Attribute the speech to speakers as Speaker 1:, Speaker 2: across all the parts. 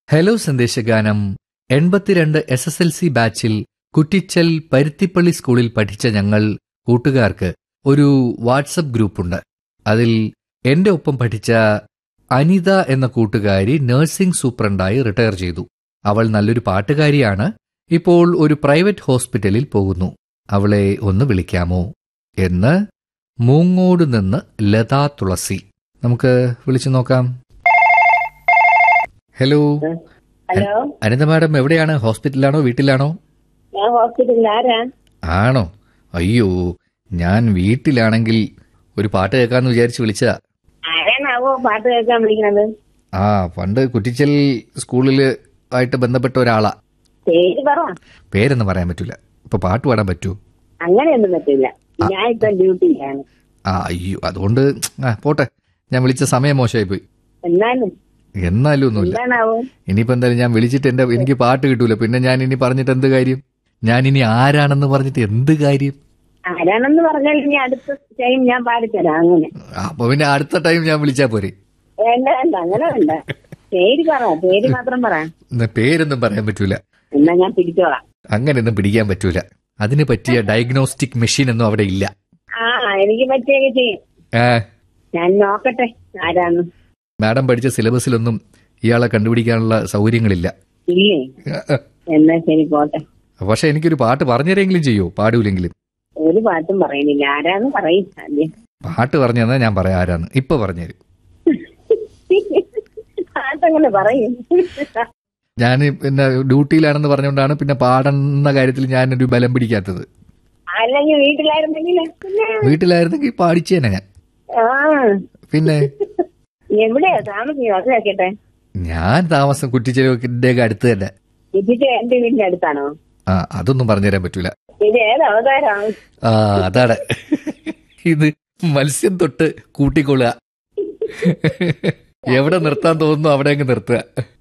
Speaker 1: Hello സന്ദേശഗാനം എൺപത്തിരണ്ട് S S L C ബാച്ചിൽ കുറ്റിച്ചൽ പരുത്തിപ്പള്ളി സ്കൂളിൽ പഠിച്ച ഞങ്ങൾ കൂട്ടുകാർക്ക് ഒരു വാട്സപ്പ് ഗ്രൂപ്പുണ്ട് അതിൽ എന്റെ ഒപ്പം പഠിച്ച അനിത എന്ന കൂട്ടുകാരി നഴ്സിംഗ് സൂപ്രണ്ടായി റിട്ടയർ ചെയ്തു അവൾ നല്ലൊരു പാട്ടുകാരിയാണ് ഇപ്പോൾ ഒരു പ്രൈവറ്റ് ഹോസ്പിറ്റലിൽ പോകുന്നു അവളെ ഒന്ന് വിളിക്കാമോ എന്ന് മൂങ്ങോട് നിന്ന് ലതാ തുളസി നമുക്ക് വിളിച്ചു നോക്കാം ഹലോ
Speaker 2: ഹലോ
Speaker 1: അനിത മാഡം എവിടെയാണ് ഹോസ്പിറ്റലിലാണോ വീട്ടിലാണോ
Speaker 2: ഞാൻ ഹോസ്പിറ്റലിൽ ആരാ
Speaker 1: ആണോ അയ്യോ ഞാൻ വീട്ടിലാണെങ്കിൽ ഒരു പാട്ട് കേൾക്കാന്ന് വിചാരിച്ച് വിളിച്ചതാ
Speaker 2: ആരാണാവോ പാട്ട് കേൾക്കാൻ വിളിക്കണത്
Speaker 1: ആ പണ്ട് കുറ്റിച്ചൽ സ്കൂളിൽ ആയിട്ട് ബന്ധപ്പെട്ട ഒരാളാ
Speaker 2: പേര് പറ
Speaker 1: പേരൊന്നും പറയാൻ പറ്റൂല ഇപ്പൊ പാട്ട് പാടാൻ പറ്റൂ
Speaker 2: അങ്ങനെയൊന്നും പറ്റില്ല ഞാൻ ഇപ്പൊ ഡ്യൂട്ടിയിലാണ്
Speaker 1: ആ അയ്യോ അതുകൊണ്ട് ആ പോട്ടെ ഞാൻ വിളിച്ച സമയം മോശമായി പോയി
Speaker 2: എന്നാലും
Speaker 1: എന്നാലും ഒന്നുമില്ല
Speaker 2: എന്താണാവോ
Speaker 1: ഇനിയിപ്പോ എന്തായാലും ഞാൻ വിളിച്ചിട്ട് എന്റെ എനിക്ക് പാട്ട് കിട്ടൂല പിന്നെ ഞാൻ ഇനി പറഞ്ഞിട്ട് എന്ത് കാര്യം ഞാൻ ഇനി ആരാണെന്ന് പറഞ്ഞിട്ട് എന്ത് കാര്യം
Speaker 2: ആരാണെന്ന് പറഞ്ഞാൽ ഇനി അടുത്ത ടൈം ഞാൻ പാടിത്തരാം അങ്ങനെ
Speaker 1: അപ്പൊ പിന്നെ അടുത്ത ടൈം ഞാൻ വിളിച്ചാ പോരെ
Speaker 2: വേണ്ട വേണ്ട അങ്ങനെ വേണ്ട പേര് പറ പേര് മാത്രം പറ
Speaker 1: എന്നാ പേരൊന്നും പറയാൻ പറ്റൂല
Speaker 2: എന്നാ ഞാൻ പിടിച്ചോളാം
Speaker 1: അങ്ങനെയൊന്നും പിടിക്കാൻ പറ്റൂല അതിന് പറ്റിയ ഡയഗ്നോസ്റ്റിക് മെഷീൻ ഒന്നും അവിടെ ഇല്ല
Speaker 2: ആ എനിക്ക് പറ്റിയൊക്കെ ചെയ്യും
Speaker 1: ആ,
Speaker 2: ഞാൻ നോക്കട്ടെ ആരാന്ന്
Speaker 1: മാഡം പഠിച്ച സിലബസിലൊന്നും ഇയാളെ കണ്ടുപിടിക്കാനുള്ള സൗകര്യങ്ങളില്ല
Speaker 2: ഇല്ലേ എന്നാ ശരി പോട്ടെ
Speaker 1: പക്ഷെ എനിക്കൊരു പാട്ട് പറഞ്ഞുതരെങ്കിലും ചെയ്യോ പാടൂലെങ്കിലും
Speaker 2: ഒരു പാട്ടും പറയുന്നില്ല ആരാന്ന് പറയും ആദ്യം
Speaker 1: പാട്ട് പറഞ്ഞു തന്നാൽ ഞാൻ പറയാം ആരാന്ന് ഇപ്പൊ പറഞ്ഞുതരും
Speaker 2: പാട്ടങ്ങനെ പറയും
Speaker 1: ഞാൻ പിന്നെ ഡ്യൂട്ടിയിലാണെന്ന് പറഞ്ഞുകൊണ്ടാണ് പിന്നെ പാടുന്ന കാര്യത്തിൽ ഞാനൊരു ബലം പിടിക്കാത്തത്
Speaker 2: അല്ലെങ്കിൽ വീട്ടിലായിരുന്നെങ്കിൽ പിന്നെ
Speaker 1: വീട്ടിലായിരുന്നെങ്കിൽ പാടിച്ചേനെ ഞാൻ
Speaker 2: ആ
Speaker 1: പിന്നെ
Speaker 2: എവിടെയാ താമസിക്കുന്നത് അത് കേക്കട്ടെ
Speaker 1: ഞാൻ താമസം കുറ്റിച്ചെരുവിന്റെ അടുത്ത് തന്നെ
Speaker 2: ഇതിട്ട് എന്റെ വീടിന്റെ അടുത്താണോ
Speaker 1: ആ അതൊന്നും പറഞ്ഞുതരാൻ പറ്റൂല
Speaker 2: ഇത് ഏത് അവതാരമാണ്
Speaker 1: ആ അതാണ് ഇത് മത്സ്യം തൊട്ട് കൂട്ടിക്കൊള്ളുക എവിടെ നിർത്താൻ തോന്നുന്നു അവിടെ അങ്ങ് നിർത്തുക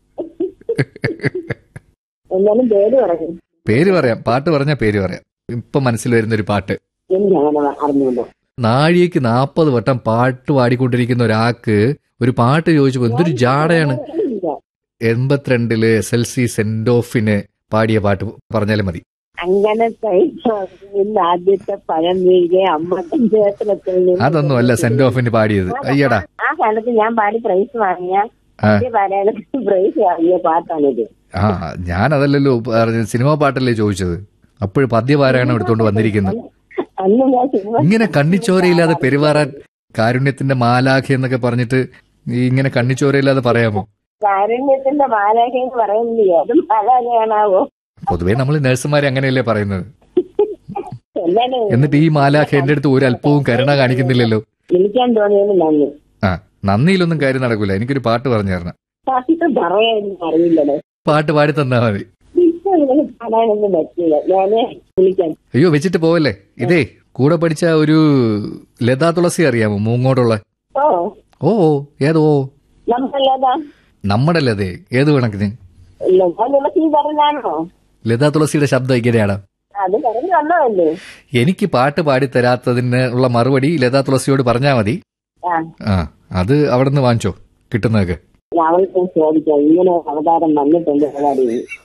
Speaker 2: എന്നാലും പേര് പറഞ്ഞു
Speaker 1: പേര് പറയാം പാട്ട് പറഞ്ഞ പേര് പറയാം ഇപ്പൊ മനസ്സിൽ വരുന്ന ഒരു പാട്ട്
Speaker 2: എനിക്ക് അങ്ങനെ അറിഞ്ഞുണ്ടോ
Speaker 1: നാഴികക്ക് നാൽപ്പത് വട്ടം പാട്ട് പാടിക്കൊണ്ടിരിക്കുന്ന ഒരാൾക്ക് ഒരു പാട്ട് ചോദിച്ചപ്പോ എന്തൊരു ജാടയാണ് എൺപത്തിരണ്ടില് എസ് എൽ സി സെന്റ് ഓഫിന് പാടിയ പാട്ട് പറഞ്ഞാലും മതി
Speaker 2: അങ്ങനെ ഇന്ന് ആദ്യത്തെ പഴം വീഴുക അമ്പത്തഞ്ച് വയസ്സിലൊക്കെ
Speaker 1: അതൊന്നും അല്ല സെന്റ് ഓഫിന് പാടിയത് അയ്യടാ
Speaker 2: ആ കാലത്ത് ഞാൻ പാടി പ്രൈസ് വാങ്ങിയ
Speaker 1: ആ.
Speaker 2: എന്റെ പാരായണത്തിന് പ്രൈസ് വാങ്ങിയ പാട്ടാണിത്
Speaker 1: ആ ഞാൻ അതല്ലല്ലോ പറഞ്ഞത് സിനിമാ പാട്ടല്ലേ ചോദിച്ചത് അപ്പോഴും പദ്യപാരായണം എടുത്തോണ്ട് വന്നിരിക്കുന്നത്
Speaker 2: അന്ന് ഞാൻ സിനിമ
Speaker 1: ഇങ്ങനെ കണ്ണിച്ചോരയില്ലാതെ പെരുമാറാൻ കാരുണ്യത്തിന്റെ മാലാഖ എന്നൊക്കെ പറഞ്ഞിട്ട് ഈ ഇങ്ങനെ കണ്ണിച്ചോരയില്ലാതെ പറയാമോ
Speaker 2: കാരുണ്യത്തിന്റെ മാലാഖ എന്ന് പറയുന്നത് ഏത് മാലാഖയാണാവോ
Speaker 1: പൊതുവേ നമ്മൾ നഴ്സുമാരെ അങ്ങനെയല്ലേ പറയുന്നത്
Speaker 2: എന്താണ്
Speaker 1: എന്നിട്ട് ഈ മാലാഖ എന്റെ അടുത്ത് ഒരു അല്പവും കരുണ കാണിക്കുന്നില്ലല്ലോ
Speaker 2: വിളിക്കാൻ തോന്നിയത് നന്ദി
Speaker 1: ആ നന്ദിയിലൊന്നും കാര്യം നടക്കൂല എനിക്കൊരു പാട്ട് പറഞ്ഞു തരണം
Speaker 2: പാട്ട് പറയാനൊന്നും അറിയില്ലടോ
Speaker 1: പാട്ട് പാടി തന്നാ മതി
Speaker 2: ഇപ്പൊ ഇതിന് പാടാനൊന്നും പറ്റില്ല ഞാന് വിളിക്കാം
Speaker 1: അയ്യോ വെച്ചിട്ട് പോവല്ലേ ഇതേ കൂടെ പഠിച്ച ഒരു ലതാ തുളസി അറിയാമോ മൂങ്ങോടുള്ള
Speaker 2: ഓ
Speaker 1: ഓ ഓ ഏതോ
Speaker 2: നമ്മളല്ലാതാ
Speaker 1: നമ്മുടെ ലതേ ഏത് കണക്കിന്
Speaker 2: ലതാ തുളസി പറഞ്ഞാണോ
Speaker 1: ലതാ തുളസിയുടെ ശബ്ദം ഇങ്ങനെയാണ്
Speaker 2: അത് പറഞ്ഞു വന്നതല്ലേ
Speaker 1: എനിക്ക് പാട്ട് പാടി തരാത്തതിന് ഉള്ള മറുപടി ലതാ തുളസിയോട് പറഞ്ഞാ മതി
Speaker 2: ആ
Speaker 1: ആ അത് അവിടെ നിന്ന് വാങ്ങിച്ചോ കിട്ടുന്നതൊക്കെ
Speaker 2: അവൾക്ക് ചോദിക്കാം ഇങ്ങനെ ഒരു അവതാരം വന്നിട്ടുണ്ട് പരിപാടി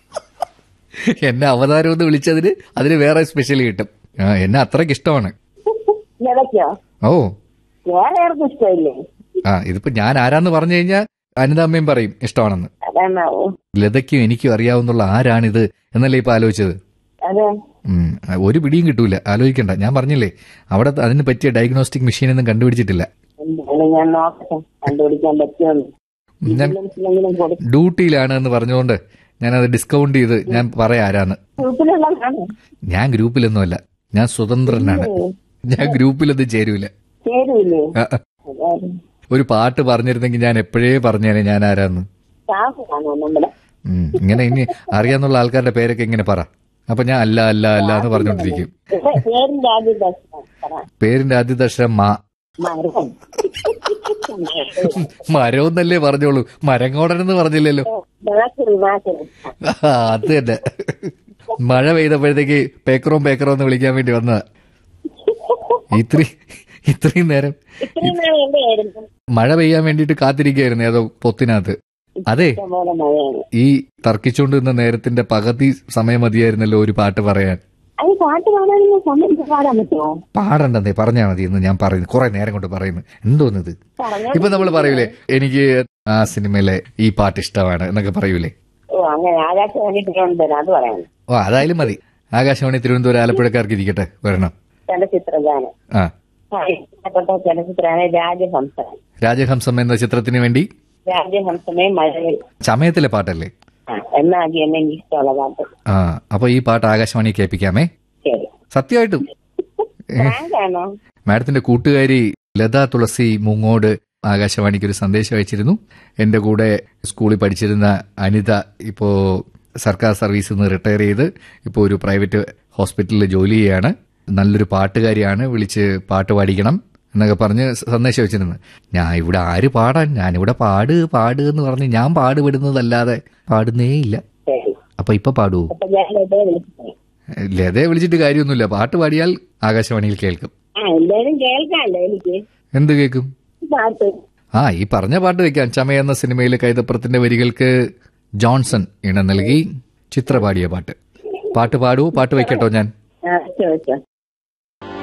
Speaker 1: എന്നെ അവതാരം എന്ന് വിളിച്ചതിന് അതിന് വേറെ സ്പെഷ്യൽ കിട്ടും ആ എന്നെ അത്രയ്ക്ക് ഇഷ്ടമാണ്
Speaker 2: ലതയ്ക്കോ
Speaker 1: ഓ
Speaker 2: വേറെ ആർക്കും ഇഷ്ടമില്ലേ
Speaker 1: ആ ഇതിപ്പോ ഞാൻ ആരാന്ന് പറഞ്ഞു കഴിഞ്ഞാൽ അനിതാമ്മയും പറയും ഇഷ്ടമാണെന്ന്
Speaker 2: അതാണാവോ
Speaker 1: ലതയ്ക്കും എനിക്കും അറിയാവുന്നുള്ള ആരാണിത് എന്നല്ലേ ഇപ്പൊ ആലോചിച്ചത്
Speaker 2: അതെ
Speaker 1: ഉം, ഒരു പിടിയും കിട്ടൂല ആലോചിക്കണ്ട ഞാൻ പറഞ്ഞില്ലേ അവിടെ അതിന് പറ്റിയ ഡയഗ്നോസ്റ്റിക് മെഷീൻ ഒന്നും കണ്ടുപിടിച്ചിട്ടില്ല
Speaker 2: എന്തായാലും ഞാൻ നോക്കട്ടെ കണ്ടുപിടിക്കാൻ പറ്റുമെന്ന്
Speaker 1: ഞാൻ
Speaker 2: ഗ്രുപ്പിലെങ്കിലും കൊടുക്കും
Speaker 1: ഡ്യൂട്ടിയിലാണ് എന്ന് പറഞ്ഞുകൊണ്ട് ഞാനത് ഡിസ്കൗണ്ട് ചെയ്ത് ഞാൻ പറയാം ആരാന്ന്
Speaker 2: ഗ്രൂപ്പിലുള്ള കാണും
Speaker 1: ഞാൻ ഗ്രൂപ്പിലൊന്നുമല്ല ഞാൻ സ്വതന്ത്രനാണ് ഞാൻ ഗ്രൂപ്പിലൊന്നും ചേരൂല
Speaker 2: ചേരൂല്ലേ
Speaker 1: ആ, ആ.
Speaker 2: അതായത്
Speaker 1: ഒരു പാട്ട് പറഞ്ഞിരുന്നെങ്കിൽ ഞാൻ എപ്പോഴേ പറഞ്ഞേനെ ഞാൻ ആരാന്ന്
Speaker 2: സ്റ്റാഫ് കാണുമോ നമ്മുടെ
Speaker 1: ഉം, ഇങ്ങനെ ഇനി അറിയാന്നുള്ള ആൾക്കാരുടെ പേരൊക്കെ ഇങ്ങനെ പറ അപ്പൊ ഞാൻ അല്ല അല്ല അല്ല എന്ന് പറഞ്ഞോണ്ടിരിക്കും
Speaker 2: ഇവിടെ പേരിന്റെ ആദ്യത്തെ അക്ഷരം പറ
Speaker 1: പേരിന്റെ ആദ്യത്തെ അക്ഷരം മാ
Speaker 2: മരം
Speaker 1: മരം എന്നല്ലേ പറഞ്ഞോളൂ മരങ്ങോടനെന്ന് പറഞ്ഞില്ലല്ലോ
Speaker 2: നാക്കറി നാക്കറി
Speaker 1: ആ, അത് തന്നെ മഴ പെയ്തപ്പോഴത്തേക്ക് പേക്കറോ പേക്കറോ എന്ന് വിളിക്കാൻ വേണ്ടി വന്നതാ ഇത്രയും ഇത്രയും നേരം
Speaker 2: ഇത്രയും നാൾ എന്റെ ആയിരുന്നു
Speaker 1: മഴ പെയ്യാൻ വേണ്ടിയിട്ട് കാത്തിരിക്കുകയായിരുന്നു ഏതോ പൊത്തിനകത്ത് അതെ
Speaker 2: ഇഷ്ടംപോലെ മഴയാണ്
Speaker 1: ഈ തർക്കിച്ചുകൊണ്ട് നിന്ന നേരത്തിന്റെ പകുതി സമയം മതിയായിരുന്നല്ലോ ഒരു പാട്ട് പറയാൻ
Speaker 2: അത് പാട്ട് പാടാനുള്ള സമയം പാടാൻ പറ്റുമോ
Speaker 1: പാടണ്ടെന്നേ പറഞ്ഞാൽ മതി എന്ന് ഞാൻ പറയുന്നു കുറെ നേരം കൊണ്ട് പറയുന്നു എന്തോന്നത്
Speaker 2: പറഞ്ഞാ
Speaker 1: ഇപ്പൊ നമ്മൾ പറയൂലേ എനിക്ക് ആ സിനിമയിലെ ഈ പാട്ട് ഇഷ്ടമാണ് എന്നൊക്കെ പറയൂലേ
Speaker 2: ഓ അങ്ങനെ ആകാശവാണി തിരുവനന്തപുരം അത് പറയാം
Speaker 1: ഓ അതായാലും മതി ആകാശവാണി തിരുവനന്തപുരം ആലപ്പുഴക്കാർക്ക് ഇരിക്കട്ടെ വരണം
Speaker 2: ചലച്ചിത്രഗാനം
Speaker 1: ആ
Speaker 2: ആ, ഇഷ്ടപ്പെട്ട ചലച്ചിത്രമാണ് രാജഹംസം
Speaker 1: രാജഹംസം എന്ന ചിത്രത്തിന് വേണ്ടി
Speaker 2: രാജഹംസമേ മഴയിൽ
Speaker 1: ചമയത്തിലെ പാട്ടല്ലേ
Speaker 2: ആ എന്നാകി എന്നെ എനിക്ക് ഇഷ്ടമുള്ള പാട്ട്
Speaker 1: ആ അപ്പൊ ഈ പാട്ട് ആകാശവാണി കേൾപ്പിക്കാമേ
Speaker 2: ശരി
Speaker 1: സത്യമായിട്ടും
Speaker 2: പ്രാങ്കാണോ
Speaker 1: മാഡത്തിന്റെ കൂട്ടുകാരി ലത തുളസി മുങ്ങോട് ആകാശവാണിക്ക് ഒരു സന്ദേശം അയച്ചിരുന്നു എന്റെ കൂടെ സ്കൂളിൽ പഠിച്ചിരുന്ന അനിത ഇപ്പോ സർക്കാർ സർവീസിൽ നിന്ന് റിട്ടയർ ചെയ്ത് ഇപ്പോൾ ഒരു പ്രൈവറ്റ് ഹോസ്പിറ്റലിൽ ജോലി ചെയ്യാണ് നല്ലൊരു പാട്ടുകാരിയാണ് വിളിച്ച് പാട്ട് പാടിക്കണം എന്നൊക്കെ പറഞ്ഞ് സന്ദേശം വെച്ചിരുന്നു ഞാൻ ഇവിടെ ആര് പാടാൻ ഞാനിവിടെ പാട് പാട് എന്ന് പറഞ്ഞ് ഞാൻ പാടുപെടുന്നതല്ലാതെ പാടുന്നേ ഇല്ല
Speaker 2: ശരി
Speaker 1: അപ്പൊ ഇപ്പൊ പാടുവോ
Speaker 2: അപ്പൊ ഞാൻ ലതയെ വിളിച്ചു
Speaker 1: ലതയെ വിളിച്ചിട്ട് കാര്യമൊന്നുമില്ല പാട്ട് പാടിയാൽ ആകാശവാണിയിൽ കേൾക്കും
Speaker 2: ആ എന്തായാലും കേൾക്കാമല്ലോ എനിക്ക്
Speaker 1: എന്ത് കേൾക്കും
Speaker 2: പാട്ട്
Speaker 1: ആ ഈ പറഞ്ഞ പാട്ട് വെക്കാം ചമയ എന്ന സിനിമയിലെ കൈതപ്പുറത്തിന്റെ വരികൾക്ക് ജോൺസൺ ഇണം നൽകി ചിത്ര പാടിയ പാട്ട് പാട്ട് പാടൂ പാട്ട് വെക്കട്ടോ ഞാൻ
Speaker 2: ആ വെച്ചോ വെച്ചോ